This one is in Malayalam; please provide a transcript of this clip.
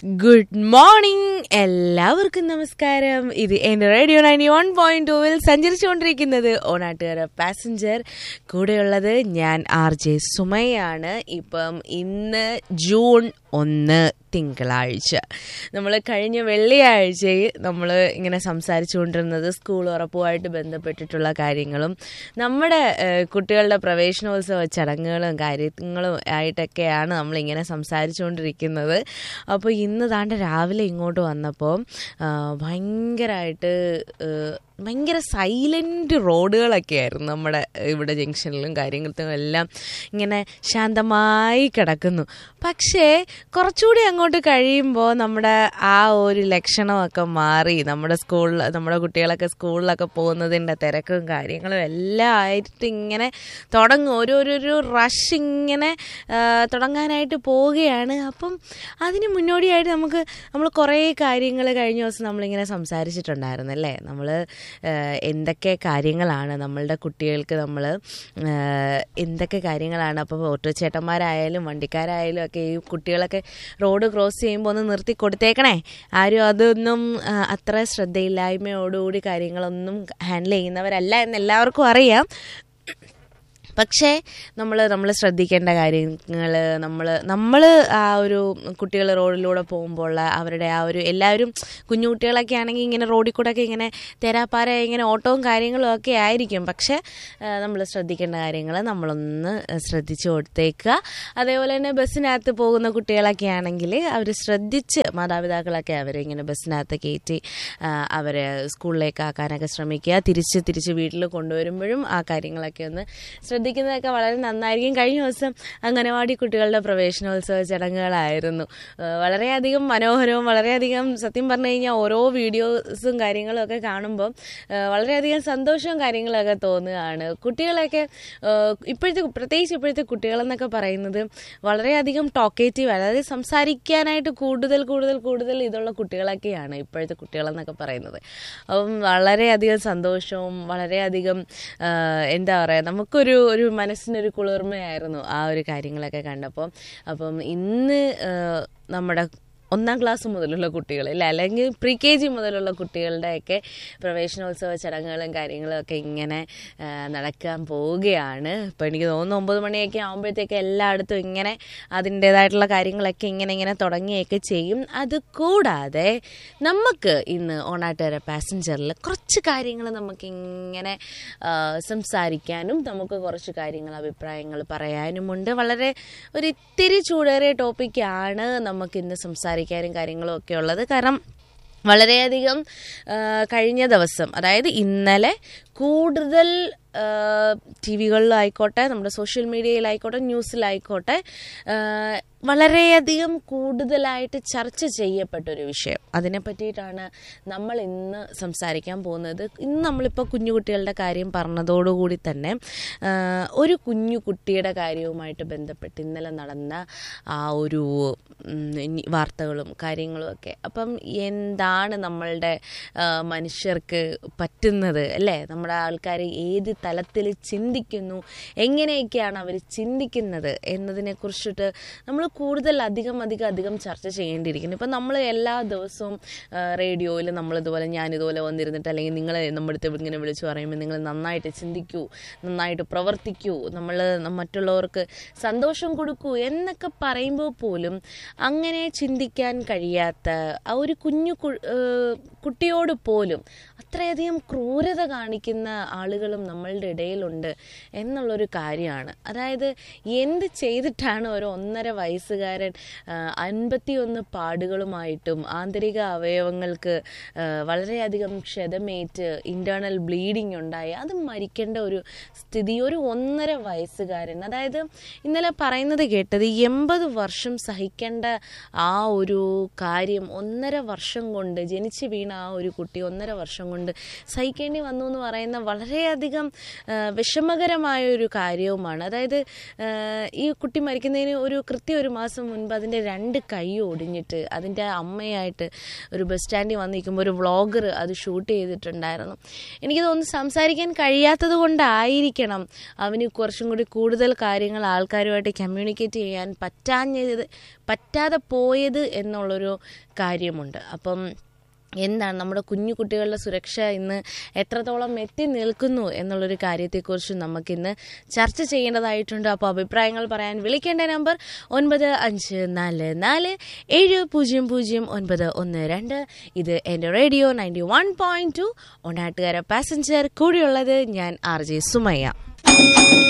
ഗുഡ് മോർണിംഗ് എല്ലാവർക്കും നമസ്കാരം ഇത് എൻ്റെ റേഡിയോ നയൻറ്റി വൺ പോയിന്റ് ടൂവിൽ സഞ്ചരിച്ചുകൊണ്ടിരിക്കുന്നത് ഓണാട്ടുകാര പാസഞ്ചർ കൂടെയുള്ളത് ഞാൻ ആർ ജെ സുമയാണ് ഇപ്പം ഇന്ന് ജൂൺ ഒന്ന് തിങ്കളാഴ്ച നമ്മൾ കഴിഞ്ഞ വെള്ളിയാഴ്ചയിൽ നമ്മൾ ഇങ്ങനെ സംസാരിച്ചുകൊണ്ടിരുന്നത് സ്കൂൾ ഉറപ്പുമായിട്ട് ബന്ധപ്പെട്ടിട്ടുള്ള കാര്യങ്ങളും നമ്മുടെ ഏഹ്, കുട്ടികളുടെ പ്രവേശനോത്സവ ചടങ്ങുകളും കാര്യങ്ങളും ആയിട്ടൊക്കെയാണ് നമ്മളിങ്ങനെ സംസാരിച്ചുകൊണ്ടിരിക്കുന്നത് അപ്പോൾ ഇന്ന് താണ്ട രാവിലെ ഇങ്ങോട്ട് വന്നപ്പോൾ ഭയങ്കരമായിട്ട് ഏഹ്, ഭയങ്കര സൈലൻറ്റ് റോഡുകളൊക്കെ ആയിരുന്നു നമ്മുടെ ഇവിടെ ജംഗ്ഷനിലും കാര്യങ്ങളിലും എല്ലാം ഇങ്ങനെ ശാന്തമായി കിടക്കുന്നു പക്ഷേ കുറച്ചുകൂടി അങ്ങോട്ട് കഴിയുമ്പോൾ നമ്മുടെ ആ ഒരു ലക്ഷണമൊക്കെ മാറി നമ്മുടെ സ്കൂളിൽ നമ്മുടെ കുട്ടികളൊക്കെ സ്കൂളിലൊക്കെ പോകുന്നതിൻ്റെ തിരക്കും കാര്യങ്ങളും എല്ലാം ആയിട്ട് ഇങ്ങനെ തുടങ്ങും ഓരോരോരോ റഷ് ഇങ്ങനെ ആ, തുടങ്ങാനായിട്ട് പോവുകയാണ് അപ്പം അതിന് മുന്നോടിയായിട്ട് നമുക്ക് നമ്മൾ കുറേ കാര്യങ്ങൾ കഴിഞ്ഞ ദിവസം നമ്മളിങ്ങനെ സംസാരിച്ചിട്ടുണ്ടായിരുന്നു അല്ലേ നമ്മൾ എന്തൊക്കെ കാര്യങ്ങളാണ് നമ്മളുടെ കുട്ടികൾക്ക് നമ്മൾ എന്തൊക്കെ കാര്യങ്ങളാണ് അപ്പോൾ ഓട്ടോ ചേട്ടന്മാരായാലും വണ്ടിക്കാരായാലും ഒക്കെ ഈ കുട്ടികളൊക്കെ റോഡ് ക്രോസ് ചെയ്യുമ്പോൾ ഒന്ന് നിർത്തി കൊടുത്തേക്കണേ ആരും അതൊന്നും ആ, അത്ര ശ്രദ്ധയില്ലായ്മയോടുകൂടി കാര്യങ്ങളൊന്നും ഹാൻഡിൽ ചെയ്യുന്നവരല്ല എന്ന് എല്ലാവർക്കും അറിയാം പക്ഷേ നമ്മൾ നമ്മൾ ശ്രദ്ധിക്കേണ്ട കാര്യങ്ങൾ നമ്മൾ നമ്മൾ ആ ഒരു കുട്ടികൾ റോഡിലൂടെ പോകുമ്പോൾ അവരുടെ ആ ഒരു എല്ലാവരും കുഞ്ഞു കുട്ടികളൊക്കെ ആണെങ്കിൽ ഇങ്ങനെ റോഡിൽ കൂടെ ഒക്കെ ഇങ്ങനെ തെരാപ്പാര ഇങ്ങനെ ഓട്ടവും കാര്യങ്ങളും ഒക്കെ ആയിരിക്കും പക്ഷേ നമ്മൾ ശ്രദ്ധിക്കേണ്ട കാര്യങ്ങൾ നമ്മളൊന്ന് ശ്രദ്ധിച്ചു കൊടുത്തേക്കുക അതേപോലെ തന്നെ ബസ്സിനകത്ത് പോകുന്ന കുട്ടികളൊക്കെ ആണെങ്കിൽ അവർ ശ്രദ്ധിച്ച് മാതാപിതാക്കളൊക്കെ അവരെ ഇങ്ങനെ ബസ്സിനകത്ത് കയറ്റി ആ, അവരെ സ്കൂളിലേക്ക് ആക്കാനൊക്കെ ശ്രമിക്കുക തിരിച്ച് തിരിച്ച് വീട്ടിൽ കൊണ്ടുവരുമ്പോഴും ആ കാര്യങ്ങളൊക്കെ ഒന്ന് ശ്രദ്ധിക്കുന്നതൊക്കെ വളരെ നന്നായിരിക്കും കഴിഞ്ഞ ദിവസം അംഗനവാടി കുട്ടികളുടെ പ്രവേശനോത്സവ ചടങ്ങുകളായിരുന്നു ആ, വളരെയധികം മനോഹരവും വളരെയധികം സത്യം പറഞ്ഞു കഴിഞ്ഞാൽ ഓരോ വീഡിയോസും കാര്യങ്ങളും ഒക്കെ കാണുമ്പോൾ ആ, വളരെയധികം സന്തോഷവും കാര്യങ്ങളൊക്കെ തോന്നുകയാണ് കുട്ടികളൊക്കെ ആ, ഇപ്പോഴത്തെ പ്രത്യേകിച്ച് ഇപ്പോഴത്തെ കുട്ടികളെന്നൊക്കെ പറയുന്നത് വളരെയധികം ടോക്കേറ്റീവ് അതായത് സംസാരിക്കാനായിട്ട് കൂടുതൽ കൂടുതൽ കൂടുതൽ ഇതുള്ള കുട്ടികളൊക്കെയാണ് ഇപ്പോഴത്തെ കുട്ടികളെന്നൊക്കെ പറയുന്നത് അപ്പം വളരെയധികം സന്തോഷവും വളരെയധികം ആ, എന്താ പറയുക നമുക്കൊരു ഒരു മനസ്സിനൊരു കുളിർമയായിരുന്നു ആ ഒരു കാര്യങ്ങളൊക്കെ കണ്ടപ്പോൾ അപ്പം ഇന്ന് ആ, നമ്മുടെ ഒന്നാം ക്ലാസ് മുതലുള്ള കുട്ടികൾ ഇല്ല അല്ലെങ്കിൽ പ്രീ കെ ജി മുതലുള്ള കുട്ടികളുടെയൊക്കെ പ്രവേശനോത്സവ ചടങ്ങുകളും കാര്യങ്ങളും ഒക്കെ ഇങ്ങനെ ആ, നടക്കാൻ പോവുകയാണ് ഇപ്പോൾ എനിക്ക് തോന്നുന്നു ഒമ്പത് മണിയൊക്കെ ആകുമ്പോഴത്തേക്ക് എല്ലായിടത്തും ഇങ്ങനെ അതിൻ്റേതായിട്ടുള്ള കാര്യങ്ങളൊക്കെ ഇങ്ങനെ ഇങ്ങനെ തുടങ്ങിയൊക്കെ ചെയ്യും അത് കൂടാതെ നമുക്ക് ഇന്ന് ഓണാട്ടുകാര പാസഞ്ചറിൽ കുറച്ച് കാര്യങ്ങൾ നമുക്ക് ഇങ്ങനെ ആ, സംസാരിക്കാനും നമുക്ക് കുറച്ച് കാര്യങ്ങൾ അഭിപ്രായങ്ങൾ പറയാനുമുണ്ട് വളരെ ഒരു ഇത്തിരി ചൂടേറിയ ടോപ്പിക്കാണ് നമുക്ക് ഇന്ന് സംസാരിക്കാനും കാര്യങ്ങളും ഒക്കെ ഉള്ളത് കാരണം വളരെയധികം ആ, കഴിഞ്ഞ ദിവസം അതായത് ഇന്നലെ കൂടുതൽ ടി വികളിലായിക്കോട്ടെ നമ്മുടെ സോഷ്യൽ മീഡിയയിലായിക്കോട്ടെ ന്യൂസിലായിക്കോട്ടെ ആ, വളരെയധികം കൂടുതലായിട്ട് ചർച്ച ചെയ്യപ്പെട്ടൊരു വിഷയം അതിനെ പറ്റിയിട്ടാണ് നമ്മൾ ഇന്ന് സംസാരിക്കാൻ പോകുന്നത് ഇന്ന് നമ്മളിപ്പോൾ കുഞ്ഞു കുട്ടികളുടെ കാര്യം പറഞ്ഞതോടുകൂടി തന്നെ ആ, ഒരു കുഞ്ഞു കുട്ടിയുടെ കാര്യവുമായിട്ട് ബന്ധപ്പെട്ട് ഇന്നലെ നടന്ന ആ ഒരു ഉം, ഇനി വാർത്തകളും കാര്യങ്ങളും ഒക്കെ അപ്പം എന്താണ് നമ്മളുടെ ആ, മനുഷ്യർക്ക് പറ്റുന്നത് അല്ലേ നമ്മുടെ ആൾക്കാർ ഏത് തലത്തിൽ ചിന്തിക്കുന്നു എങ്ങനെയൊക്കെയാണ് അവർ ചിന്തിക്കുന്നത് എന്നതിനെ കുറിച്ചിട്ട് നമ്മൾ കൂടുതൽ അധികം അധികം അധികം ചർച്ച ചെയ്യേണ്ടിയിരിക്കുന്നു ഇപ്പം നമ്മൾ എല്ലാ ദിവസവും റേഡിയോയിൽ നമ്മളിതുപോലെ ഞാനിതുപോലെ വന്നിരുന്നിട്ട് അല്ലെങ്കിൽ നിങ്ങൾ നമ്മുടെ അടുത്ത് ഇങ്ങനെ വിളിച്ചു പറയുമ്പോൾ നിങ്ങൾ നന്നായിട്ട് ചിന്തിക്കൂ നന്നായിട്ട് പ്രവർത്തിക്കൂ നമ്മൾ മറ്റുള്ളവർക്ക് സന്തോഷം കൊടുക്കൂ എന്നൊക്കെ പറയുമ്പോൾ പോലും അങ്ങനെ ചിന്തിക്കാൻ കഴിയാത്ത ആ ഒരു കുഞ്ഞു കു- ഏഹ് കുട്ടിയോട് പോലും അത്രയധികം ക്രൂരത കാണിക്കുന്ന ആളുകളും നമ്മളുടെ ഇടയിലുണ്ട് എന്നുള്ളൊരു കാര്യമാണ് അതായത് എന്ത് ചെയ്തിട്ടാണ് ഒരു ഒന്നര വയസ്സുകാരൻ അൻപത്തിയൊന്ന് പാടുകളുമായിട്ടും ആന്തരിക അവയവങ്ങൾക്ക് ആ, വളരെയധികം ക്ഷതമേറ്റ് ഇൻറ്റേർണൽ ബ്ലീഡിങ് ഉണ്ടായി അത് മരിക്കേണ്ട ഒരു സ്ഥിതി ഒരു ഒന്നര വയസ്സുകാരൻ അതായത് ഇന്നലെ പറയുന്നത് കേട്ടത് എൺപത് വർഷം സഹിക്കേണ്ട ആ ഒരു കാര്യം ഒന്നര വർഷം കൊണ്ട് ജനിച്ചു വീണ ആ ഒരു കുട്ടി ഒന്നര വർഷം കൊണ്ട് സഹിക്കേണ്ടി വന്നു എന്ന് പറയുന്ന വളരെയധികം ആ, വിഷമകരമായ ഒരു കാര്യവുമാണ് അതായത് ആ, ഈ കുട്ടി മരിക്കുന്നതിന് ഒരു കൃത്യ ഒരു ഒരു മാസം മുൻപ് അതിൻ്റെ രണ്ട് കൈ ഒടിഞ്ഞിട്ട് അതിൻ്റെ അമ്മയായിട്ട് ഒരു ബസ് സ്റ്റാൻഡിൽ വന്ന് നിൽക്കുമ്പോൾ ഒരു വ്ളോഗർ അത് ഷൂട്ട് ചെയ്തിട്ടുണ്ടായിരുന്നു എനിക്ക് തോന്നുന്നു സംസാരിക്കാൻ കഴിയാത്തത് കൊണ്ടായിരിക്കണം അവന് കുറച്ചും കൂടി കൂടുതൽ കാര്യങ്ങൾ ആൾക്കാരുമായിട്ട് കമ്മ്യൂണിക്കേറ്റ് ചെയ്യാൻ പറ്റാഞ്ഞത് പറ്റാതെ പോയത് എന്നുള്ളൊരു കാര്യമുണ്ട് അപ്പം എന്താണ് നമ്മുടെ കുഞ്ഞു കുട്ടികളുടെ സുരക്ഷ ഇന്ന് എത്രത്തോളം എത്തി നിൽക്കുന്നു എന്നുള്ളൊരു കാര്യത്തെക്കുറിച്ച് നമുക്കിന്ന് ചർച്ച ചെയ്യേണ്ടതായിട്ടുണ്ട് അപ്പോൾ അഭിപ്രായങ്ങൾ പറയാൻ വിളിക്കേണ്ട നമ്പർ ഒൻപത് അഞ്ച് നാല് നാല് ഏഴ് പൂജ്യം പൂജ്യം ഒൻപത് ഒന്ന് രണ്ട് ഇത് എൻ്റെ radio ninety one point two ഒന്നാട്ടുകാര പാസഞ്ചർ കൂടിയുള്ളത് ഞാൻ ആർ ജെ സുമയ്യ